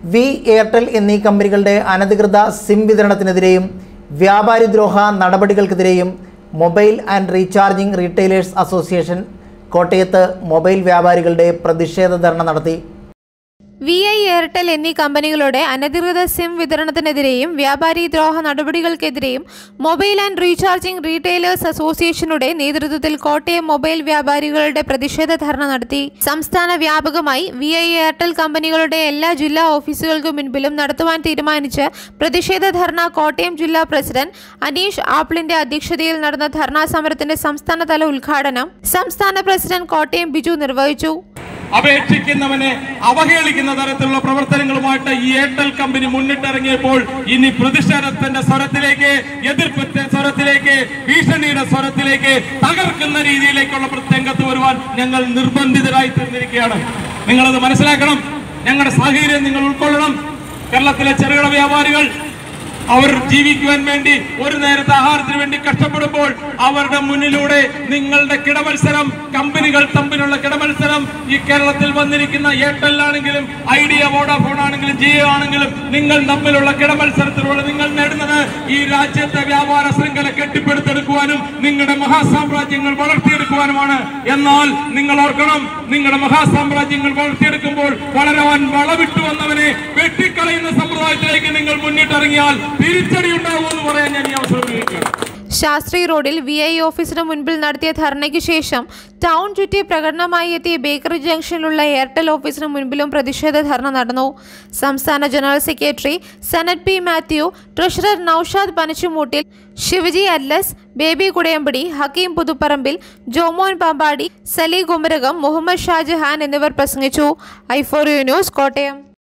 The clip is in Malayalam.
വി എയർടെൽ എന്നീ കമ്പനികളുടെ അനധികൃത സിം വിതരണത്തിനെതിരെയും വ്യാപാരിദ്രോഹ നടപടികൾക്കെതിരെയും mobile and recharging retailers association കോട്ടയത്ത് മൊബൈൽ വ്യാപാരികളുടെ പ്രതിഷേധ ധർണ നടത്തി വി ഐ എയർടെൽ എന്നീ കമ്പനികളുടെ അനധികൃത സിം വിതരണത്തിനെതിരെയും വ്യാപാരി ദ്രോഹ നടപടികൾക്കെതിരെയും മൊബൈൽ ആൻഡ് റീചാർജിംഗ് റീറ്റെയിലേഴ്സ് അസോസിയേഷനുടെ നേതൃത്വത്തിൽ കോട്ടയം മൊബൈൽ വ്യാപാരികളുടെ പ്രതിഷേധ ധർണ നടത്തി സംസ്ഥാന വ്യാപകമായി വി ഐ എയർടെൽ കമ്പനികളുടെ എല്ലാ ജില്ലാ ഓഫീസുകൾക്ക് മുൻപിലും നടത്തുവാൻ തീരുമാനിച്ച് പ്രതിഷേധ ധർണ കോട്ടയം ജില്ലാ പ്രസിഡന്റ് അനീഷ് ആപ്പിളിന്റെ അധ്യക്ഷതയിൽ നടന്ന ധർണാ സമരത്തിന്റെ സംസ്ഥാനതല ഉദ്ഘാടനം സംസ്ഥാന പ്രസിഡന്റ് കോട്ടയം ബിജു നിർവഹിച്ചു അപേക്ഷിക്കുന്നവനെ അവഹേളിക്കുന്ന തരത്തിലുള്ള പ്രവർത്തനങ്ങളുമായിട്ട് ഈ എയർടെൽ കമ്പനി മുന്നിട്ടിറങ്ങിയപ്പോൾ ഇനി പ്രതിഷേധത്തിന്റെ സ്വരത്തിലേക്ക് എതിർപ്പിന്റെ സ്വരത്തിലേക്ക് ഭീഷണിയുടെ സ്വരത്തിലേക്ക് തകർക്കുന്ന രീതിയിലേക്കുള്ള രംഗത്ത് വരുവാൻ ഞങ്ങൾ നിർബന്ധിതരായി തീർന്നിരിക്കുകയാണ് നിങ്ങളത് മനസ്സിലാക്കണം ഞങ്ങളുടെ സാഹചര്യം നിങ്ങൾ ഉൾക്കൊള്ളണം കേരളത്തിലെ ചെറുകിട വ്യാപാരികൾ അവർ ജീവിക്കുവാൻ വേണ്ടി ഒരു നേരത്തെ ആഹാരത്തിന് വേണ്ടി കഷ്ടപ്പെടുമ്പോൾ അവരുടെ മുന്നിലൂടെ നിങ്ങളുടെ കിടമത്സരം കമ്പനികൾ തമ്മിലുള്ള കിടമത്സരം ഈ കേരളത്തിൽ വന്നിരിക്കുന്ന എയർടെൽ ആണെങ്കിലും ഐഡിയ വോഡാഫോൺ ആണെങ്കിലും ജിയോ ആണെങ്കിലും നിങ്ങൾ തമ്മിലുള്ള കിടമത്സരത്തിലൂടെ നിങ്ങൾ നേടുന്നത് ഈ രാജ്യത്തെ വ്യാപാര ശൃംഖല കെട്ടിപ്പടുത്തെടുക്കുവാനും നിങ്ങളുടെ മഹാസാമ്രാജ്യങ്ങൾ വളർത്തിയെടുക്കുവാനുമാണ് എന്നാൽ നിങ്ങൾ ഓർക്കണം നിങ്ങളുടെ മഹാസാമ്രാജ്യങ്ങൾ വളർത്തിയെടുക്കുമ്പോൾ വളരാൻ വളവിട്ടു വന്നവനെ വെട്ടിക്കളയുന്ന സമ്പ്രദായത്തിലേക്ക് നിങ്ങൾ മുന്നിട്ടിറങ്ങിയാൽ തിരിച്ചടി ഉണ്ടാവുമെന്ന് പറയാൻ ഞാൻ ഈ അവസരം ഉപയോഗിക്കുകയാണ് ശാസ്ത്രി റോഡിൽ വി ഐ ഓഫീസിന് മുൻപിൽ നടത്തിയ ധർണയ്ക്ക് ശേഷം ടൗൺ ചുറ്റി പ്രകടനമായി എത്തിയ ബേക്കറി ജംഗ്ഷനിലുള്ള എയർടെൽ ഓഫീസിന് മുൻപിലും പ്രതിഷേധ ധർണ നടന്നു സംസ്ഥാന general secretary Sanat P Mathew treasurer Noushad Panachumoottil Shivaji Atlas Baby Kudayampady Hakeem Puthuparambil Jomon Pampady Sali Kumarakom Muhammad Shajahan എന്നിവർ പ്രസംഗിച്ചു ഐഫോറിയോ ന്യൂസ് കോട്ടയം